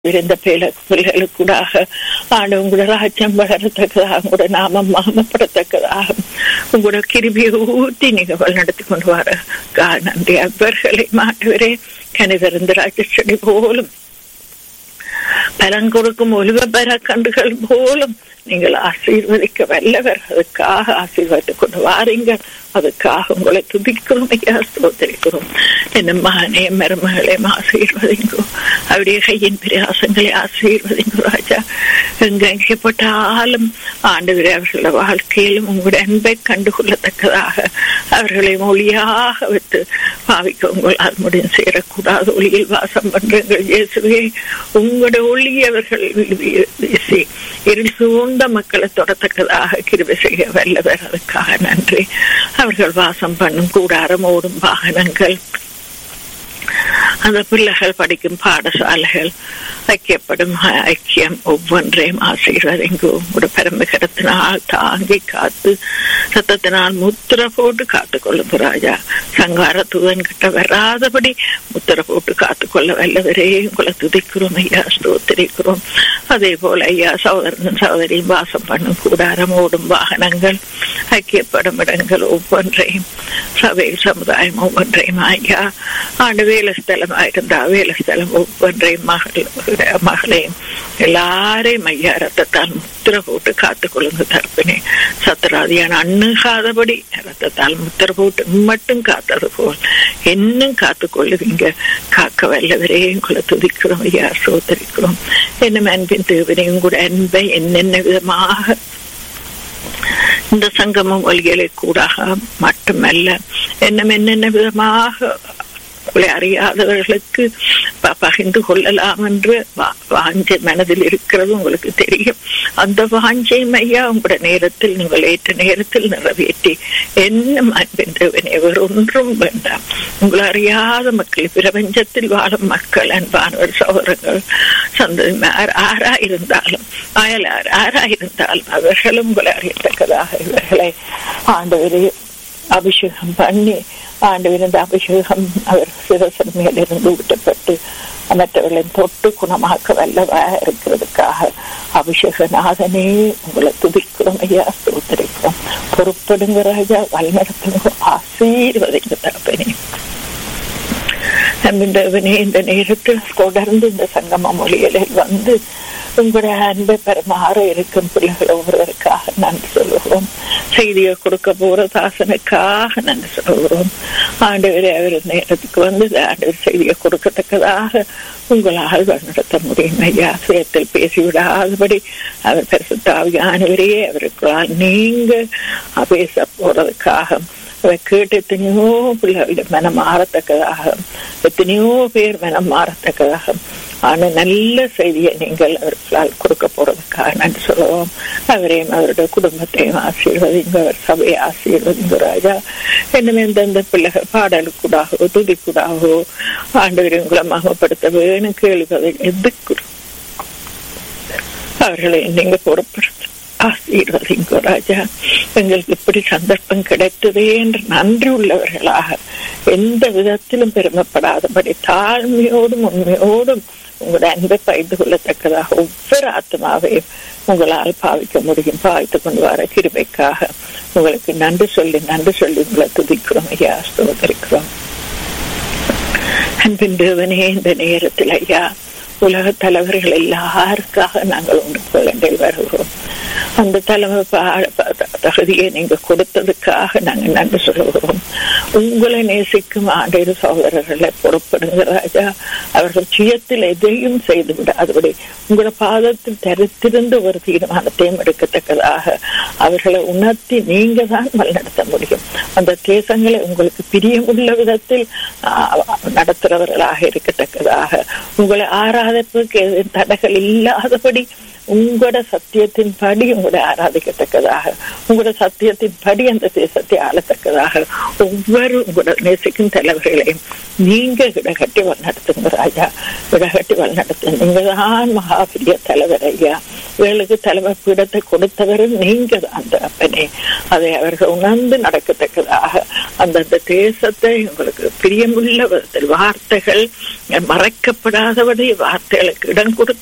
இருந்த பிள்ளைகளுக்கூடாக ஆண்டு உங்களோட ராஜ்யம் வளரத்தக்கதாக உங்களோட நாமம் மகமப்படத்தக்கதாக உங்களோட கிருபியை ஊட்டி நீங்க வழிநடத்தி கொண்டு வர நன்றி அவர்களை மாட்டுவரே கனிதறிந்த ராஜஸ்வடி போலும் பலன் கொடுக்கும் ஒலிவ பெற கண்டுகள் போலும் நீங்கள் ஆசீர்வதிக்க வல்லவர் அதுக்காக ஆசீர்வதித்துக் கொண்டு வாரீங்கள் அதுக்காக உங்களை துதிக்கிறோம் ஐயா ஸ்தோத்தரிக்கிறோம் என்ன மகனே மருமகளையும் ஆசீர்வதிங்கோ அவருடைய கையின் பிரயாசங்களை ஆசீர்வதிங்கோ ராஜா எங்க எங்கப்பட்டாலும் ஆண்டவரே அவர்களோட வாழ்க்கையிலும் உங்களுடைய அன்பை கண்டுகொள்ளத்தக்கதாக அவர்களை மொழியாக வைத்து பாவிக்க உங்களால் முடியும் சேரக்கூடாது ஒளியில் வாசம் பண்றீங்கள் இயேசுவே உங்களுடைய ஒளி அவர்கள் வீசி இருள் சூழ்ந்த மக்களை தொடத்தக்கதாக கிருபை செய்ய வல்லவர் அதுக்காக நன்றி அவர்கள் வாசம் பண்ணும் கூடாரம் ஓடும் வாகனங்கள் அந்த பிள்ளைகள் படிக்கும் பாடசாலைகள் ஐக்கியப்படும் ஐக்கியம் ஒவ்வொன்றையும் ஆசீர்வதிங்கோ உங்களோட பரமகரத்தினால் தாங்கி காத்து சத்தத்தினால் முத்திர போட்டு காத்துக்கொள்ளும் ராஜா சங்கார தூதன் கிட்ட வராதபடி முத்திர போட்டு காத்துக்கொள்ள வல்லவரே உங்களை துதிக்கிறோம் ஐயா ஸ்தோத்திரிக்கிறோம் அதே போல ஐயா சகோதரன் சகோதரியும் வாசம் பண்ணும் கூடாரம் ஓடும் வாகனங்கள் ஐக்கியப்படும் இடங்கள் ஒவ்வொன்றையும் சபை சமுதாயம் ஒவ்வொன்றையும் ஐயா ஆண்டு வேலை ஸ்தலமா இருந்தா வேலை ஸ்தலம் ஒவ்வொன்றையும் மகள் மகளையும் எல்லாரையும் ஐயா ரத்தத்தால் முத்திர போட்டு காத்துக்கொள்ளுங்க தரப்பினே சத்தராதியான அண்ணுகாதபடி ரத்தத்தால் முத்திர போட்டு மட்டும் காத்தது போல் இன்னும் காத்துக்கொள்ளுவீங்க காக்க வல்லவரே உங்களை துதிக்கிறோம் ஐயா சோதரிக்கிறோம் என்ன அன்பின் தேவனை உங்களோட அன்பை என்னென்ன விதமாக இந்த சங்கமம் ஒலிகளை கூடாக மட்டுமல்ல என்னம் என்னென்ன விதமாக உங்களை அறியாதவர்களுக்கு பகிர்ந்து கொள்ளலாம் என்று வாஞ்சை மனதில் இருக்கிறது உங்களுக்கு தெரியும் அந்த வாஞ்சையும் ஐயா உங்களோட நேரத்தில் நீங்கள் ஏற்ற நேரத்தில் நிறைவேற்றி என்ன அன்பின்றவனே ஒன்றும் வேண்டாம் உங்களை அறியாத மக்கள் பிரபஞ்சத்தில் வாழும் மக்கள் அன்பானவர் சகோதரங்கள் சந்ததி ஆறா இருந்தாலும் அயலார் ஆறா இருந்தாலும் அவர்களும் உங்களை அறியத்தக்கதாக இவர்களை ஆண்டவரே அபிஷேகம் பண்ணி ஆண்டவரின் அபிஷேகம் அவர் சிவசன் மேலிருந்து ஊட்டப்பட்டு மற்றவர்களின் தொட்டு குணமாக்க வல்லவா இருக்கிறதுக்காக அபிஷேகநாதனே உங்களை துதிக்கிறோம் ஐயா ஸ்தோத்தரிக்கிறோம் பொறுப்படுங்க ராஜா வழிநடத்துங்க ஆசீர்வதிங்க தரப்பனே நம்பிந்தவனே இந்த நேரத்தில் தொடர்ந்து இந்த சங்கம மொழிகளில் வந்து உங்களுடைய அன்பை பெருமாற இருக்கும் பிள்ளைகள் ஒவ்வொருவருக்காக நன்றி சொல்லுகிறோம் செய்தியை கொடுக்க போற தாசனுக்காக நன்றி சொல்லுகிறோம் ஆண்டவரே அவர் நேரத்துக்கு வந்து ஆண்டவர் செய்தியை கொடுக்கத்தக்கதாக உங்களால் வழிநடத்த முடியும் ஐயா சுயத்தில் பேசிவிடாதபடி அவர் பரிசுத்தாவியானவரே அவருக்குள்ளால் நீங்க பேச போறதுக்காக அதை கேட்டு எத்தனையோ பிள்ளைகளிடம் மனம் மாறத்தக்கதாக எத்தனையோ பேர் மனம் மாறத்தக்கதாக ஆனா நல்ல செய்தியை நீங்கள் அவர்களால் கொடுக்க போறதுக்காக நன்றி சொல்லுவோம் அவரையும் அவருடைய குடும்பத்தையும் ஆசீர்வதிங்க அவர் சபையை ஆசீர்வதிங்க ராஜா என்னமே எந்தெந்த பிள்ளைகள் பாடலுக்கூடாகவோ துதிக்கூடாகவோ ஆண்டவரை உங்களை மகப்படுத்த வேணும் கேள்வி எதுக்கு அவர்களை நீங்க பொறுப்படுத்த ஆசீர்வதிங்கோ ராஜா எங்களுக்கு இப்படி சந்தர்ப்பம் கிடைத்ததே என்று நன்றி உள்ளவர்களாக எந்த விதத்திலும் பெருமைப்படாதபடி தாழ்மையோடும் உண்மையோடும் உங்களோட அன்பை பகிர்ந்து கொள்ளத்தக்கதாக ஒவ்வொரு ஆத்மாவையும் உங்களால் பாவிக்க முடியும் பாவித்து கொண்டு வர கிருபைக்காக உங்களுக்கு நன்றி சொல்லி நன்றி சொல்லி உங்களை துதிக்கிறோம் ஐயா ஸ்தோதரிக்கிறோம் அன்பின் தேவனே இந்த நேரத்தில் ஐயா உலக தலைவர்கள் எல்லாருக்காக நாங்கள் ஒன்று வேண்டில் வருகிறோம் அந்த தலைமை தகுதியை நீங்க கொடுத்ததுக்காக நாங்க நன்றி சொல்லுகிறோம் உங்களை நேசிக்கும் ஆண்டேறு சகோதரர்களை பொறுப்படுங்க ராஜா அவர்கள் சுயத்தில் எதையும் செய்து விடாதபடி உங்களோட பாதத்தில் தரித்திருந்து ஒரு தீர்மானத்தையும் எடுக்கத்தக்கதாக அவர்களை உணர்த்தி நீங்க தான் வழிநடத்த முடியும் அந்த தேசங்களை உங்களுக்கு பிரியமுள்ள விதத்தில் நடத்துறவர்களாக இருக்கத்தக்கதாக உங்களை ஆராதப்புக்கு தடைகள் இல்லாதபடி உங்களோட சத்தியத்தின் படி உங்களை ஆராதிக்கத்தக்கதாக உங்களோட சத்தியத்தின் படி அந்த தேசத்தை ஆளத்தக்கதாக ஒவ்வொரு உங்களோட நேசிக்கும் தலைவர்களையும் நீங்க இடகட்டி வழிநடத்துங்க ராஜா இடகட்டி வழிநடத்து நீங்க தான் மகாபிரிய தலைவர் ஐயா வேலுக்கு தலைமை பீடத்தை கொடுத்தவரும் நீங்க தான் அப்பனே அதை அவர்கள் உணர்ந்து நடக்கத்தக்கதாக அந்தந்த தேசத்தை உங்களுக்கு பிரியமுள்ள விதத்தில் வார்த்தைகள் மறைக்கப்படாதபடி வார்த்தைகளுக்கு இடம் கொடுத்து